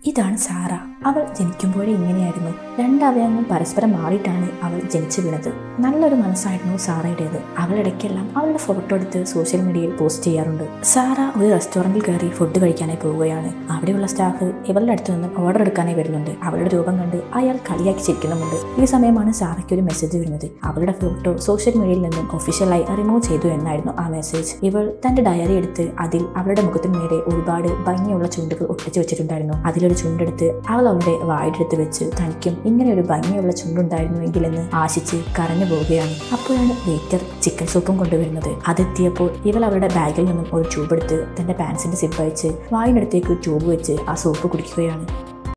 ഇതാണ് സാറ അവൾ ജനിക്കുമ്പോഴേ ഇങ്ങനെയായിരുന്നു രണ്ടവയവങ്ങൾ പരസ്പരം മാറിയിട്ടാണ് അവൾ ജനിച്ചു വീണത് നല്ലൊരു മനസ്സായിരുന്നു സാറയുടേത് അവളിടയ്ക്കെല്ലാം അവളുടെ ഫോട്ടോ എടുത്ത് സോഷ്യൽ മീഡിയയിൽ പോസ്റ്റ് ചെയ്യാറുണ്ട് സാറ ഒരു റെസ്റ്റോറൻറ്റിൽ കയറി ഫുഡ് കഴിക്കാനായി പോവുകയാണ് അവിടെയുള്ള സ്റ്റാഫ് ഇവളുടെ അടുത്ത് നിന്നും ഓർഡർ എടുക്കാനായി വരുന്നുണ്ട് അവളുടെ രൂപം കണ്ട് അയാൾ കളിയാക്കി ചിരിക്കുന്നുമുണ്ട് ഈ സമയമാണ് സാറയ്ക്ക് ഒരു മെസ്സേജ് വരുന്നത് അവളുടെ ഫോട്ടോ സോഷ്യൽ മീഡിയയിൽ നിന്നും ഒഫീഷ്യലായി റിമൂവ് ചെയ്തു എന്നായിരുന്നു ആ മെസ്സേജ് ഇവൾ തന്റെ ഡയറി എടുത്ത് അതിൽ അവളുടെ മുഖത്തിന് നേരെ ഒരുപാട് ഭംഗിയുള്ള ചുണ്ടുകൾ ഒട്ടിച്ചു വെച്ചിട്ടുണ്ടായിരുന്നു അതിലൊരു ചുണ്ടെടുത്ത് അവൾ അവളുടെ വായിടെടുത്ത് വെച്ച് തനിക്കും ഇങ്ങനെ ഒരു ഭംഗിയുള്ള ചുണ്ടുണ്ടായിരുന്നുവെങ്കിലെന്ന് ആശിച്ച് കരഞ്ഞു പോവുകയാണ് അപ്പോഴാണ് വെയിറ്റർ ചിക്കൻ സൂപ്പും കൊണ്ടുവരുന്നത് അതെത്തിയപ്പോൾ ഇവൾ അവളുടെ ബാഗിൽ നിന്നും ഒരു ട്യൂബ് എടുത്ത് തന്റെ പാൻസിന്റെ സിപ്പ് അയച്ച് വായിനടുത്തേക്ക് ട്യൂബ് വെച്ച് ആ സൂപ്പ് കുടിക്കുകയാണ്